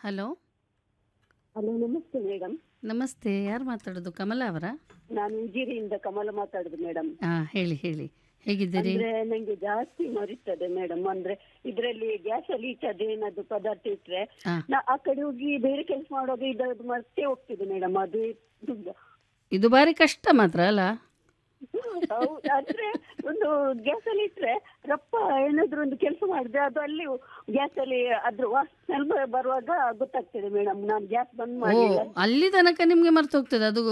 Hello hello ನಮಸ್ತೆ madam ನಮಸ್ತೆ ಯಾರು ಮಾತಾಡೋದು ಕಮಲಾ ಅವರಾ ನಾನು ಉಜಿರಿಯಿಂದ ಕಮಲ ಮಾತಾಡುದು ಮೇಡಮ್ ಹಾಂ ಹೇಳಿ ಹೇಳಿ ಹೇಗಿದ್ದೀರಿ ಅಂದ್ರೆ ನಂಗೆ ಜಾಸ್ತಿ ಮರಿತದೆ ಮೇಡಮ್ ಅಂದ್ರೆ ಇದ್ರಲ್ಲಿ ಗ್ಯಾಸ್ ಅಲ್ಲಿ ಇಟ್ಟದ್ದು ಏನಾದ್ರು ಪದಾರ್ಥ ಇಟ್ರೆ ಹಾ. ನಾ ಆ ಕಡೆ ಹೋಗಿ ಬೇರೆ ಕೆಲಸ ಮಾಡುವಾಗ ಇದರದ್ದು ಮತ್ತೆ ಹೋಗ್ತಿದೆ ಮೇಡಮ್ ಅದೇ ದುಡ್ಡು ಇದು ಬಾರಿ ಕಷ್ಟ ಮಾತ್ರ ಅಲ್ಲ ಹೌದು ಅಂದ್ರೆ ಒಂದು ಗ್ಯಾಸ್ ಅಲ್ಲಿ ಇಟ್ರೆ ರಪ್ಪ ಏನಾದ್ರು ಒಂದು ಕೆಲಸ ಮಾಡಿದ್ರೆ ಅದು ಅಲ್ಲಿ ಗ್ಯಾಸ್ ಅಲ್ಲಿ ಅದ್ರ ಸ್ಮೆಲ್ ಬರುವಾಗ ಗೊತ್ತಾಗ್ತದೆ ಮೇಡಮ್ ನಾನು ಗ್ಯಾಸ್ ಬಂದ್ ಓ ಮಾಡಲಿಲ್ಲ ಅಲ್ಲಿ ತನಕ ನಿಮಗೆ ಮರ್ತು ಹೋಗ್ತದೆ ಅದು